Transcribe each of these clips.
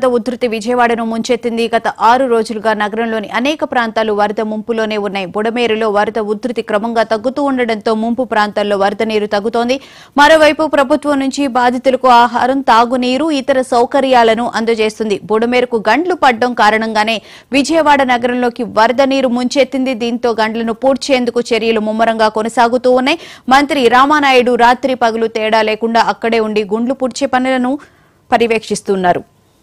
వరద ఉధృతి విజయవాడను ముంచెత్తింది గత ఆరు రోజులుగా నగరంలోని అనేక ప్రాంతాలు వరద ముంపులోనే ఉన్నాయి బుడమేరులో వరద ఉధృతి క్రమంగా తగ్గుతూ ఉండడంతో ముంపు ప్రాంతాల్లో వరద నీరు తగ్గుతోంది మరోవైపు ప్రభుత్వం నుంచి బాధితులకు ఆహారం తాగునీరు ఇతర సౌకర్యాలను అందజేస్తుంది బుడమేరుకు గండ్లు పడ్డం కారణంగానే విజయవాడ నగరంలోకి వరద నీరు ముంచెత్తింది దీంతో గండ్లను పూడ్చేందుకు చర్యలు ముమ్మరంగా కొనసాగుతూ ఉన్నాయి మంత్రి రామానాయుడు రాత్రి పగలు తేడా లేకుండా అక్కడే ఉండి గుండ్లు పూడ్చే పనులను పర్యవేక్షిస్తున్నారు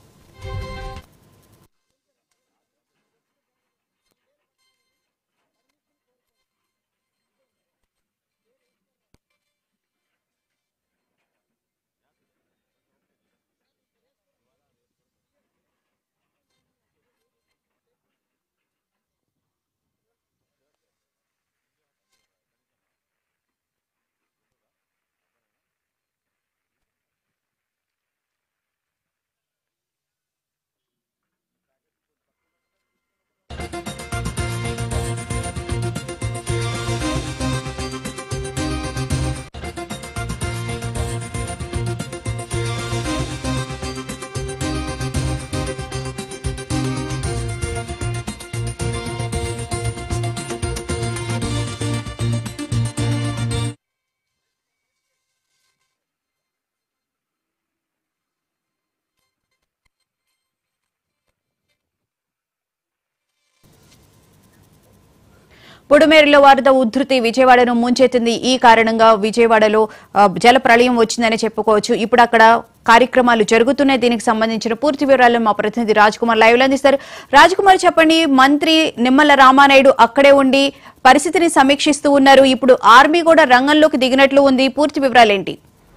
పుడుమేరులో వరద ఉధృతి విజయవాడను ముంచెత్తింది ఈ కారణంగా విజయవాడలో ఆ, జల ప్రళయం వచ్చిందని చెప్పుకోవచ్చు ఇప్పుడు అక్కడ కార్యక్రమాలు జరుగుతున్నాయి దీనికి సంబంధించిన పూర్తి వివరాలను మా ప్రతినిధి రాజ్ కుమార్ లైవ్ లో అందిస్తారు రాజ్ కుమార్ చెప్పండి మంత్రి నిమ్మల రామానాయుడు అక్కడే ఉండి పరిస్థితిని సమీక్షిస్తూ ఉన్నారు ఇప్పుడు ఆర్మీ కూడా రంగంలోకి దిగినట్లు ఉంది పూర్తి వివరాలేంటి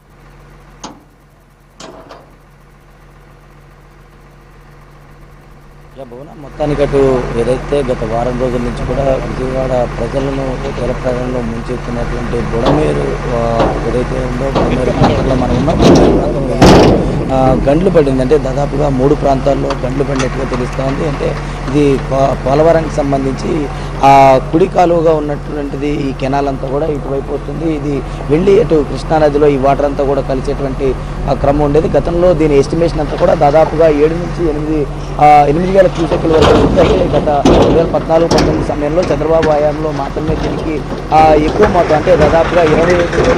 యా భువన మొత్తానికి అటు ఏదైతే గత వారం రోజుల నుంచి కూడా విజయవాడ ప్రజలను జల ప్రజలను ముంచెత్తినటువంటి బుడమేరు ఆ, ఏదైతే ఉందో బుడమేరు ప్రాంతంలో మనం ఉన్నాం బుడమేరు ప్రాంతంలో ఆ, గండ్లు పడింది అంటే దాదాపుగా మూడు ప్రాంతాల్లో గండ్లు పడినట్టుగా తెలుస్తూ ఉంది అంటే ఇది పో- పోలవరానికి సంబంధించి ఆ కుడి కాలువగా ఉన్నటువంటిది ఈ కెనాల్ అంతా కూడా ఇటువైపు వస్తుంది ఇది వెళ్ళి అటు కృష్ణానదిలో ఈ వాటర్ అంతా కూడా కలిసేటువంటి ఆ క్రమం ఉండేది గతంలో దీని ఎస్టిమేషన్ అంతా కూడా దాదాపుగా ఏడు నుంచి ఎనిమిది ఆ, ఎనిమిది వేల క్యూసెక్ల వరకు ఉంది. అయితే గత రెండు వేల పద్నాలుగు పంతొమ్మిది సమయంలో చంద్రబాబు హయాంలో మాత్రమే దీనికి ఆ, ఎక్కువ మొత్తం అంటే దాదాపుగా ఇరవై ఐదు వేల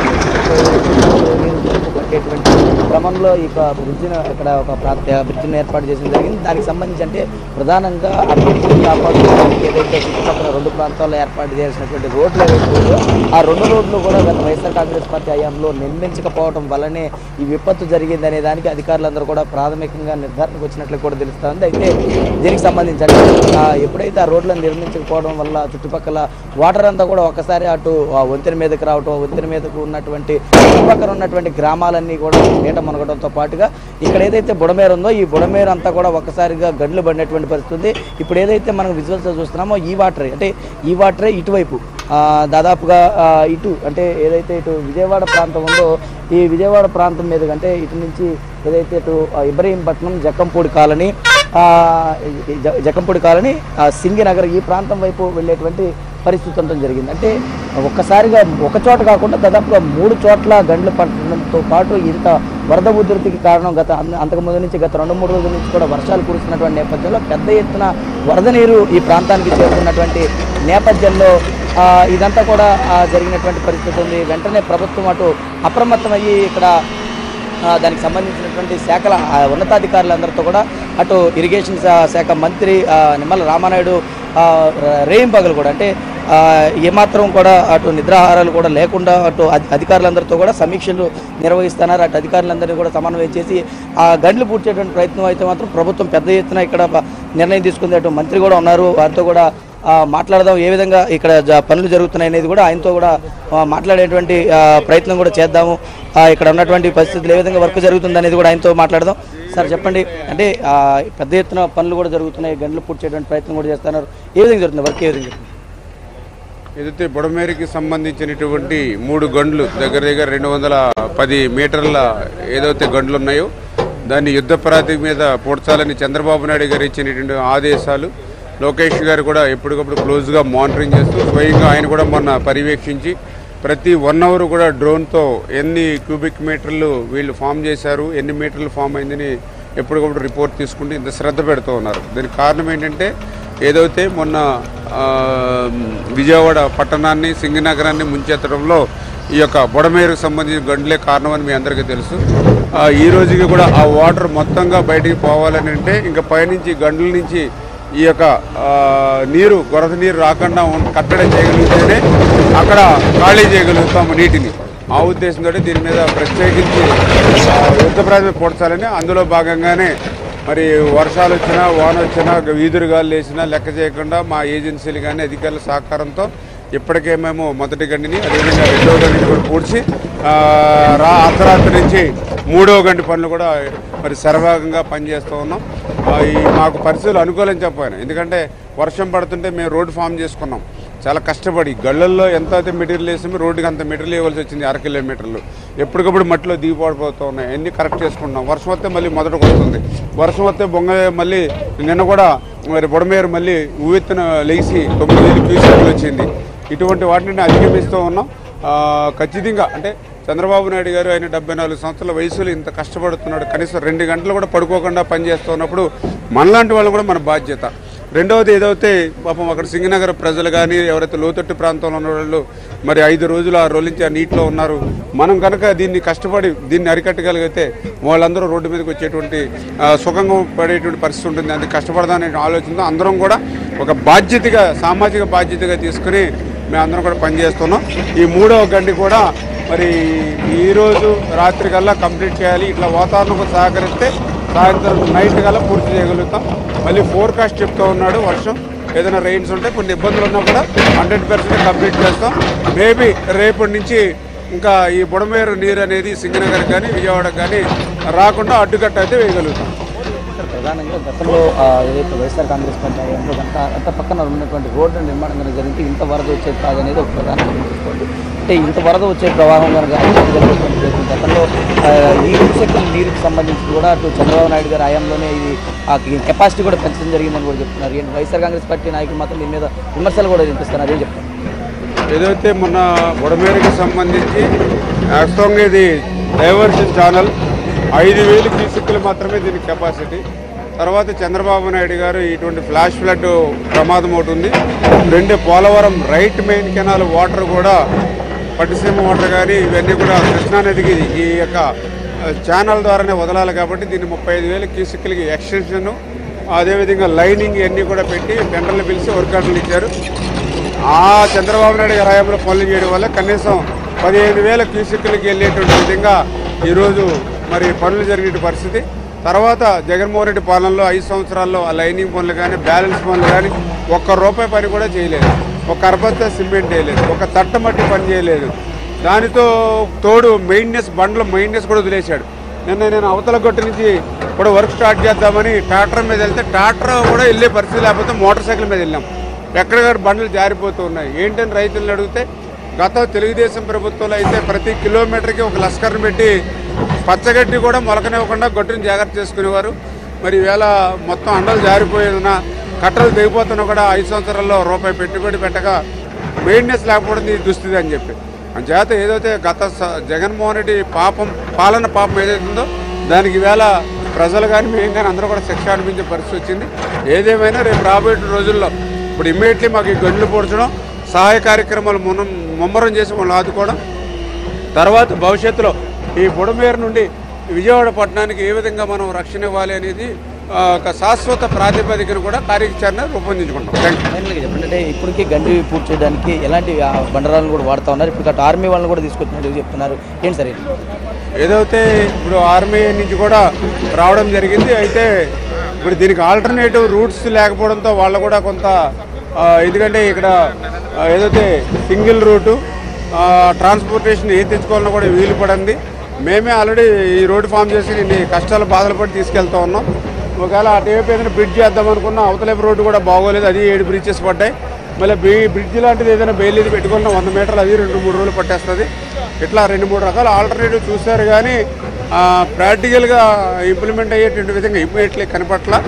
నీరు పట్టేటువంటి క్రమంలో ఇక బ్రిడ్జిని ఇక్కడ ఒక ప్రాంత బ్రిడ్జిని ఏర్పాటు చేసిన జరిగింది దానికి సంబంధించి అంటే ప్రధానంగా అభివృద్ధిని కాపాడుకోవడానికి ఏదైతే చుట్టుపక్కల రెండు ప్రాంతాల్లో ఏర్పాటు చేసినటువంటి రోడ్లు ఏవైతే ఉన్నాయో, ఆ రెండు రోడ్లు కూడా గత వైఎస్ఆర్ కాంగ్రెస్ పార్టీ హయాంలో నిర్మించకపోవడం వల్లనే ఈ విపత్తు జరిగిందనే దానికి అధికారులందరూ కూడా ప్రాథమికంగా నిర్ధారణకు వచ్చినట్లు కూడా తెలుస్తా ఉంది అయితే దీనికి సంబంధించి అంటే ఆ, ఎప్పుడైతే ఆ రోడ్లను నిర్మించకపోవడం వల్ల చుట్టుపక్కల వాటర్ అంతా కూడా ఒకసారి అటు ఆ వంతెన మీదకి రావటం ఆ వంతెన మీదకు ఉన్నటువంటి చుట్టుపక్కల ఉన్నటువంటి గ్రామాలన్నీ కూడా నీట మునగడంతో పాటుగా ఇక్కడ ఏదైతే బుడమేరు ఉందో ఈ బుడమేరు అంతా కూడా ఒక్కసారిగా గడ్లు పడినటువంటి పరిస్థితి ఉంది ఇప్పుడు ఏదైతే మనం విజువల్స్ చూస్తున్నామో ఈ వాటరే అంటే ఈ వాటరే ఇటువైపు ఆ, దాదాపుగా ఆ, ఇటు అంటే ఏదైతే ఇటు విజయవాడ ప్రాంతం ఉందో ఈ విజయవాడ ప్రాంతం మీద అంటే ఇటు నుంచి ఏదైతే ఇటు ఆ, ఇబ్రహీంపట్నం జక్కంపూడి కాలనీ ఆ, ఈ జ- జక్కంపూడి కాలనీ ఆ, సింగినగర్ ఈ ప్రాంతం వైపు వెళ్ళేటువంటి పరిస్థితి ఉండడం జరిగింది అంటే ఒక్కసారిగా ఒక చోట కాకుండా దాదాపుగా మూడు చోట్ల గండ్లు పట్టడంతో పాటు ఇంత వరద ఉధృతికి కారణం గత అంత- అంతకుముందు నుంచి గత రెండు మూడు రోజుల నుంచి కూడా వర్షాలు కురుస్తున్నటువంటి నేపథ్యంలో పెద్ద ఎత్తున వరద నీరు ఈ ప్రాంతానికి చేరుకున్నటువంటి నేపథ్యంలో ఆ, ఇదంతా కూడా ఆ, జరిగినటువంటి పరిస్థితి ఉంది వెంటనే ప్రభుత్వం అటు అప్రమత్తమయ్యి ఇక్కడ ఆ, దానికి సంబంధించినటువంటి శాఖల ఆ, ఉన్నతాధికారులందరితో కూడా అటు ఇరిగేషన్ శా- శాఖ మంత్రి ఆ, నిమ్మల రామానాయుడు ఆ, ర- రేయం పగలు కూడా అంటే ఆ, ఏమాత్రం కూడా అటు నిద్రాహారాలు కూడా లేకుండా అటు అధి- అధికారులందరితో కూడా సమీక్షలు నిర్వహిస్తున్నారు అటు అధికారులందరినీ కూడా సమన్వయం చేసి ఆ గండ్లు పూడ్చేటువంటి ప్రయత్నం అయితే మాత్రం ప్రభుత్వం పెద్ద ఎత్తున ఇక్కడ ప- నిర్ణయం తీసుకుంది అటు మంత్రి కూడా ఉన్నారు వారితో కూడా ఆ, మాట్లాడదాం ఏ విధంగా ఇక్కడ జ- పనులు జరుగుతున్నాయి అనేది కూడా ఆయనతో కూడా ఆ, మాట్లాడేటువంటి ఆ, ప్రయత్నం కూడా చేద్దాము ఆ, ఇక్కడ ఉన్నటువంటి పరిస్థితులు ఏ విధంగా వర్క్ జరుగుతుంది అనేది కూడా ఆయనతో మాట్లాడదాం సార్ చెప్పండి అంటే ఆ, పెద్ద ఎత్తున పనులు కూడా జరుగుతున్నాయి గంటలు పూడ్చేటువంటి ప్రయత్నం కూడా చేస్తున్నారు ఏ విధంగా జరుగుతుంది వర్క్ ఏ విధంగా జరుగుతుంది ఏదైతే బుడమేరికి సంబంధించినటువంటి మూడు గండ్లు దగ్గర దగ్గర రెండు వందల పది మీటర్ల ఏదైతే గండ్లు ఉన్నాయో దాన్ని యుద్ధ ప్రాతిపదిక మీద పూడ్చాలని చంద్రబాబు నాయుడు గారు ఇచ్చినటువంటి ఆదేశాలు లోకేష్ గారు కూడా ఎప్పటికప్పుడు క్లోజ్గా మానిటరింగ్ చేస్తూ స్వయంగా ఆయన కూడా మొన్న పర్యవేక్షించి ప్రతి వన్ అవర్ కూడా డ్రోన్తో ఎన్ని క్యూబిక్ మీటర్లు వీళ్ళు ఫామ్ చేశారు ఎన్ని మీటర్లు ఫామ్ అయిందని ఎప్పటికప్పుడు రిపోర్ట్ తీసుకుంటూ ఇంత శ్రద్ధ పెడుతూ ఉన్నారు దీనికి కారణం ఏంటంటే ఏదైతే మొన్న ఆ, విజయవాడ పట్టణాన్ని సింగనగరాన్ని ముంచెత్తడంలో ఈ యొక్క బుడమేరుకు సంబంధించిన గంటలే కారణమని మీ అందరికీ తెలుసు ఆ, ఈ రోజుకి కూడా ఆ వాటర్ మొత్తంగా బయటికి పోవాలని అంటే ఇంకా పైనుంచి గంటల నుంచి ఈ యొక్క ఆ, నీరు గొరద నీరు రాకుండా ఉం- కట్టడి చేయగలిగితేనే అక్కడ ఖాళీ చేయగలుగుతాము నీటిని ఆ ఉద్దేశంతో దీని మీద ప్రత్యేకించి ఆ, యుద్ధ ప్రాతిపదిక పొడచాలని అందులో భాగంగానే మరి వర్షాలు వచ్చినా వాన వచ్చినా వీధురు గాలు వేసినా లెక్క చేయకుండా మా ఏజెన్సీలు కానీ అధికారుల సహకారంతో ఇప్పటికే మేము మొదటి గండిని అదేవిధంగా రెండో గండిని కూడా పూడ్చి ఆ, రా అర్ధరాత్రి నుంచి మూడో గంటి పనులు కూడా మరి సర్వాగంగా పనిచేస్తూ ఉన్నాం ఆ, ఈ మాకు పరిస్థితులు అనుకూలం చెప్పాను ఎందుకంటే వర్షం పడుతుంటే మేము రోడ్డు ఫామ్ చేసుకున్నాం చాలా కష్టపడి గళ్ళల్లో ఎంత అయితే మెటీరియల్ వేసామో రోడ్డుకి అంత మెటీరియల్ ఇవ్వాల్సి వచ్చింది అర కిలోమీటర్లు ఎప్పటికప్పుడు మట్టిలో దిగిపోడిపోతూ ఉన్నాయి అన్ని కరెక్ట్ చేసుకుంటున్నాం వర్షం వస్తే మళ్ళీ మొదటకు వస్తుంది వర్షం వస్తే బొంగ మళ్ళీ నిన్న కూడా మరి బుడమేరు మళ్ళీ ఉవ్వెత్తున లేచి తొమ్మిది వేలు క్యూసెక్లు వచ్చింది ఇటువంటి వాటిని అధిగమిస్తూ ఉన్నాం ఆ, ఖచ్చితంగా అంటే చంద్రబాబు నాయుడు గారు ఆయన డెబ్బై నాలుగు సంవత్సరాల వయసులో ఇంత కష్టపడుతున్నాడు కనీసం రెండు గంటలు కూడా పడుకోకుండా పనిచేస్తూ ఉన్నప్పుడు మనలాంటి వాళ్ళు కూడా మన బాధ్యత రెండవది ఏదైతే పాపం అక్కడ సింగనగర్ ప్రజలు కానీ ఎవరైతే లోతట్టు ప్రాంతంలో ఉన్న వాళ్ళు మరి ఐదు రోజులు ఆరు రోజుల నుంచి ఆ నీటిలో ఉన్నారు మనం కనుక దీన్ని కష్టపడి దీన్ని అరికట్టగలిగితే వాళ్ళందరూ రోడ్డు మీదకి వచ్చేటువంటి ఆ, సుఖంగా పడేటువంటి పరిస్థితి ఉంటుంది అందుకు కష్టపడదానే ఆలోచనతో అందరం కూడా ఒక బాధ్యతగా సామాజిక బాధ్యతగా తీసుకుని మేము అందరం కూడా పనిచేస్తున్నాం ఈ మూడవ గండి కూడా మరి ఈరోజు రాత్రి కల్లా కంప్లీట్ చేయాలి ఇట్లా వాతావరణం సహకరిస్తే సాయంత్రం నైట్ కల్లా పూర్తి చేయగలుగుతాం మళ్ళీ ఫోర్కాస్ట్ చెప్తూ ఉన్నాడు వర్షం ఏదైనా రెయిన్స్ ఉంటే కొన్ని ఇబ్బందులు ఉన్నా కూడా హండ్రెడ్ పర్సెంట్ కంప్లీట్ చేస్తాం మేబీ రేపటి నుంచి ఇంకా ఈ బుడమేరు నీరు అనేది సింగనగర్ కానీ విజయవాడకు కానీ రాకుండా అడ్డుకట్ట అయితే వేయగలుగుతాం సార్, ప్రధానంగా గతంలో ఆ, ఏదైతే వైఎస్ఆర్ కాంగ్రెస్ పార్టీ హయాంలో కనుక అంత పక్కన ఉన్నటువంటి రోడ్డు నిర్మాణం కనుక జరిగితే ఇంత వరద వచ్చేది కాదనేది ఒక ప్రధానంగా గుర్తుంచుకోండి అంటే ఇంత వరద వచ్చే ప్రవాహం కనుక జరుగుతుంది జరిగింది. గతంలో ఆ, ఈ ఇసుక నీరుకి సంబంధించి కూడా అటు చంద్రబాబు నాయుడు గారి హయాంలోనే ఇది ఆ కెపాసిటీ కూడా పెంచడం జరిగిందని కూడా చెప్తున్నారు ఏంటి వైఎస్ఆర్ కాంగ్రెస్ పార్టీ నాయకులు మాత్రం దీని మీద విమర్శలు కూడా వినిపిస్తున్నారు అదే చెప్తారు ఏదైతే మొన్న బుడమేరుకి సంబంధించి వాస్తవంగా ఇది డైవర్షన్ ఛానల్ ఐదు వేలు క్యూసెక్కులు మాత్రమే దీని కెపాసిటీ తర్వాత చంద్రబాబు నాయుడు గారు ఇటువంటి ఫ్లాష్ ఫ్లడ్ ప్రమాదం ఒకటి ఉంది రెండు Polavaram right main canal water కూడా పట్టిసీమ వాటర్ కానీ ఇవన్నీ కూడా కృష్ణానదికి ఈ యొక్క ఆ, ఛానల్ ద్వారానే వదలాలి కాబట్టి దీన్ని ముప్పై ఐదు వేల క్యూసెక్కులకి ఎక్స్టెన్షన్ అదేవిధంగా లైనింగ్ ఇవన్నీ కూడా పెట్టి టెండర్లు పిలిచి వర్క్ ఆర్డర్లు ఇచ్చారు ఆ చంద్రబాబు నాయుడు గారి హయాంలో పనులు చేయడం వల్ల కనీసం పదిహేను వేల క్యూసెక్కులకి వెళ్ళేటువంటి విధంగా ఈరోజు మరి పనులు జరిగే పరిస్థితి తర్వాత జగన్మోహన్ రెడ్డి పాలనలో ఐదు సంవత్సరాల్లో ఆ లైనింగ్ పనులు కానీ బ్యాలెన్స్ పనులు కానీ ఒక్క రూపాయి పని కూడా చేయలేదు ఒక అరబత్త సిమెంట్ వేయలేదు ఒక తట్టమట్టి పని చేయలేదు దానితో తోడు మెయింటెనెన్స్ బండ్ల మెయింటెనెన్స్ కూడా వదిలేశాడు నిన్న నేను అవతల గట్టు నుంచి కూడా వర్క్ స్టార్ట్ చేద్దామని ట్రాక్టర్ మీద వెళ్తే ట్రాక్టర్ కూడా వెళ్ళే పరిస్థితి లేకపోతే మోటార్ సైకిల్ మీద వెళ్ళాం ఎక్కడికక్కడ బండ్లు జారిపోతూ ఉన్నాయి ఏంటని రైతులను అడిగితే గత తెలుగుదేశం ప్రభుత్వంలో అయితే ప్రతి కిలోమీటర్కి ఒక లస్కర్ని పెట్టి పచ్చగడ్డి కూడా మొలకనివ్వకుండా గట్టుని జాగ్రత్త చేసుకునేవారు మరి ఈవేళ మొత్తం అండలు జారిపోయేదిన కట్టలు దిగిపోతున్నా కూడా ఐదు సంవత్సరాల్లో రూపాయి పెట్టుబడి పెట్టక మెయింటెనెన్స్ లేకపోవడం ఇది దుస్థితి అని చెప్పి అంచేత ఏదైతే గత స- జగన్మోహన్ రెడ్డి పాపం పాలన పాపం ఏదైతే ఉందో దానికి ఈవేళ ప్రజలు కానీ మేము కానీ అందరూ కూడా శిక్ష అనిపించే పరిస్థితి వచ్చింది ఏదేమైనా రేపు రాబోయే రోజుల్లో ఇప్పుడు ఇమ్మీడియట్లీ మాకు ఈ గండ్లు పొడచడం సహాయ కార్యక్రమాలు మునం ముమ్మరం చేసి వాళ్ళు ఆదుకోవడం తర్వాత భవిష్యత్తులో ఈ బుడమేరు నుండి విజయవాడ పట్టణానికి ఏ విధంగా మనం రక్షణ ఇవ్వాలి అనేది ఆ, ఒక శాశ్వత ప్రాతిపదికన కూడా కార్యాచరణ రూపొందించుకుంటాం థ్యాంక్ యూ ఫైనల్గా చెప్పండి అంటే ఇప్పటికీ గండి పూర్తి చేయడానికి ఎలాంటి ఆ, బండరాలను కూడా వాడుతూ ఉన్నారు ఇప్పుడు అటు ఆర్మీ వాళ్ళని కూడా తీసుకొచ్చినట్టు చెప్తున్నారు ఏంటి సార్ ఇది? ఏదైతే ఇప్పుడు ఆర్మీ నుంచి కూడా రావడం జరిగింది అయితే ఇప్పుడు దీనికి ఆల్టర్నేటివ్ రూట్స్ లేకపోవడంతో వాళ్ళు కూడా కొంత ఆ, ఎందుకంటే ఇక్కడ ఆ, ఏదైతే సింగిల్ రూటు ఆ, ట్రాన్స్పోర్టేషన్ ఏది తెచ్చుకోవాలన్నా కూడా వీలు పడింది మేమే ఆల్రెడీ ఈ రోడ్డు ఫామ్ చేసి ఇన్ని కష్టాలు బాధలు పడి తీసుకెళ్తా ఉన్నాం ఒకవేళ అటువైపు ఏదైనా బ్రిడ్జ్ చేద్దాం అనుకున్నా అవతలైపు రోడ్డు కూడా బాగోలేదు అది ఏడు బ్రిడ్జెస్ పడ్డాయి మళ్ళీ బ్రి బ్రిడ్జ్ లాంటిది ఏదైనా బయలుదేరి పెట్టుకున్న వంద మీటర్లు అది రెండు మూడు రోజులు పట్టేస్తుంది ఇట్లా రెండు మూడు రకాల ఆల్టర్నేటివ్ చూశారు కానీ ప్రాక్టికల్గా ఇంప్లిమెంట్ అయ్యేటువంటి విధంగా ఇమ్మీడియట్లీ కనపట్ల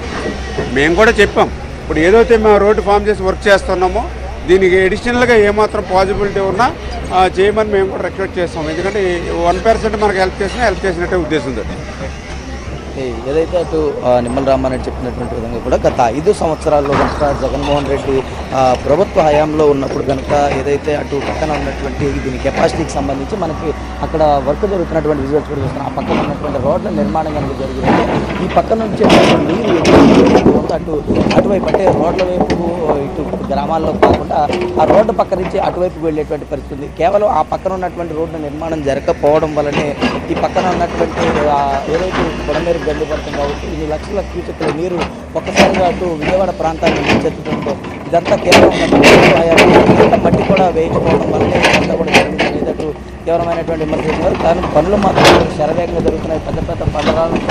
మేము కూడా చెప్పాం ఇప్పుడు ఏదైతే మేము రోడ్డు ఫామ్ చేసి వర్క్ చేస్తున్నామో దీనికి అడిషనల్గా ఏమాత్రం పాసిబిలిటీ ఉన్నా ఆ, చేయమని మేము కూడా రిక్వెస్ట్ చేస్తాం ఎందుకంటే వన్ పర్సెంట్ మనకు హెల్ప్ చేసినా హెల్ప్ చేసినట్టే ఉద్దేశంతో ఏ- ఏదైతే అటు ఆ, నిమ్మల రామారెడ్డి చెప్పినటువంటి విధంగా కూడా గత ఐదు సంవత్సరాల్లో కనుక జగన్మోహన్ రెడ్డి ఆ, ప్రభుత్వ హయాంలో ఉన్నప్పుడు కనుక ఏదైతే అటు పక్కన ఉన్నటువంటి దీని కెపాసిటీకి సంబంధించి మనకి అక్కడ వర్క్ జరుగుతున్నటువంటి విజువల్స్ కూడా చూస్తున్నాం ఆ పక్కన ఉన్నటువంటి రోడ్ల నిర్మాణం కనుక జరిగింది ఈ పక్కన నుంచి వచ్చేటువంటి నీరు ఎటు ఉందో అటు అటువైపు అంటే రోడ్ల వైపు ఇటు గ్రామాల్లో కాకుండా ఆ రోడ్డు పక్క నుంచి అటువైపు వెళ్ళేటువంటి పరిస్థితి ఉంది కేవలం ఆ పక్కన ఉన్నటువంటి రోడ్డు నిర్మాణం జరగకపోవడం వల్లనే ఈ పక్కన ఉన్నటువంటి ఆ ఏదైతే బుడమేరు గండి పడుతుంది కాబట్టి ఇన్ని లక్షల క్యూసెక్ల నీరు ఒక్కసారిగా అటు విజయవాడ ప్రాంతాన్ని ముంచెత్తుతుందో ఇదంతా కేవలం గత ప్రభుత్వ హయాంలో ఇంత మట్టి కూడా వేయించుకోవడం వల్లనే ఇదంతా కూడా జరిగింది అనేది అటు తీవ్రమైనటువంటి విమర్శ చేస్తున్నారు కానీ పనులు మాత్రం శరవేగంగా జరుగుతున్నాయి పెద్ద పెద్ద పండరాలను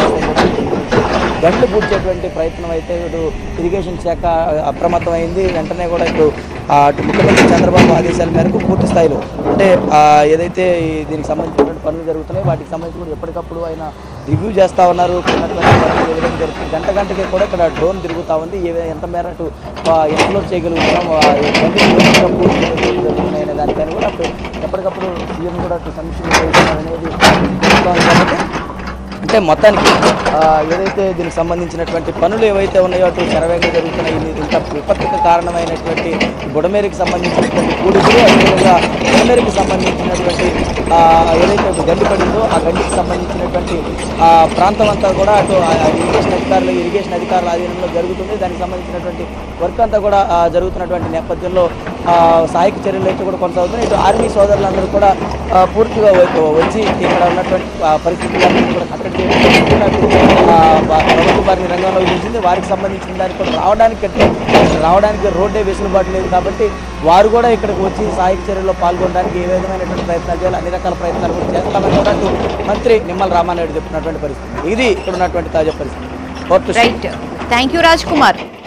గంటలు పూడ్చేటువంటి ప్రయత్నం అయితే ఇటు ఇరిగేషన్ శాఖ అప్రమత్తమైంది వెంటనే కూడా ఇప్పుడు ఆ, అటు ముఖ్యమంత్రి చంద్రబాబు ఆదేశాల మేరకు పూర్తి స్థాయిలో అంటే ఆ, ఏదైతే ఈ దీనికి సంబంధించినటువంటి పనులు జరుగుతున్నాయి వాటికి సంబంధించి కూడా ఎప్పటికప్పుడు ఆయన రివ్యూ చేస్తూ ఉన్నారు ఉన్నటువంటి పనులు ఏ విధంగా జరుగుతుంది గంట గంటకి కూడా ఇక్కడ డ్రోన్ తిరుగుతూ ఉంది ఏ విధంగా ఎంత మేర అటు ఎన్లో చేయగలుగుతున్నాం ఆ, ఈ పనులు ఏ విధంగా పూర్తి జరుగుతున్నాయి అనే దానిపైన కూడా అటు ఎప్పటికప్పుడు సీఎం కూడా అటు సమీక్ష నిర్వహిస్తున్నారు అనేది జరుగుతూ ఉంది కాబట్టి అంటే మొత్తానికి ఆ, ఏదైతే దీనికి సంబంధించినటువంటి పనులు ఏవైతే ఉన్నాయో అటు శరవేగంగా జరుగుతున్నాయి ఇది ఇంత విపత్తుకు కారణమైనటువంటి బుడమేరికి సంబంధించినటువంటి కూడుకులు అదేవిధంగా బుడమేరికి సంబంధించినటువంటి ఆ, ఏదైతే ఒక గడ్డి పడిందో ఆ గడ్డికి సంబంధించినటువంటి ఆ, ప్రాంతం అంతా కూడా అటు ఆ ఇరిగేషన్ అధికారులు ఇరిగేషన్ అధికారుల ఆధీనంలో జరుగుతుంది దానికి సంబంధించినటువంటి వర్క్ అంతా కూడా ఆ, జరుగుతున్నటువంటి నేపథ్యంలో ఆ, సహాయక చర్యలు అయితే కూడా కొనసాగుతున్నాయి ఇటు ఆర్మీ సోదరులందరూ కూడా ఆ, పూర్తిగా వ- వచ్చి ఇక్కడ ఉన్నటువంటి ఆ, పరిస్థితులన్నీ కూడా కట్టడి చేయడానికి ఆ, వా- ప్రభుత్వం వారిని రంగంలో ఉంచింది వారికి సంబంధించిన దానికి కూడా రావడానికి అంటే రావడానికి రోడ్డే వెసులుబాటు లేదు కాబట్టి వారు కూడా ఇక్కడికి వచ్చి సహాయక చర్యల్లో పాల్గొనడానికి ఏ విధమైనటువంటి ప్రయత్నాలు చేయాలి అన్ని రకాల ప్రయత్నాలు కూడా చేస్తామని కూడా అటు మంత్రి నిమ్మల రామానాయుడు చెప్పినటువంటి పరిస్థితి ఇది ఇక్కడ ఉన్నటువంటి తాజా పరిస్థితి court right thank you Raj Kumar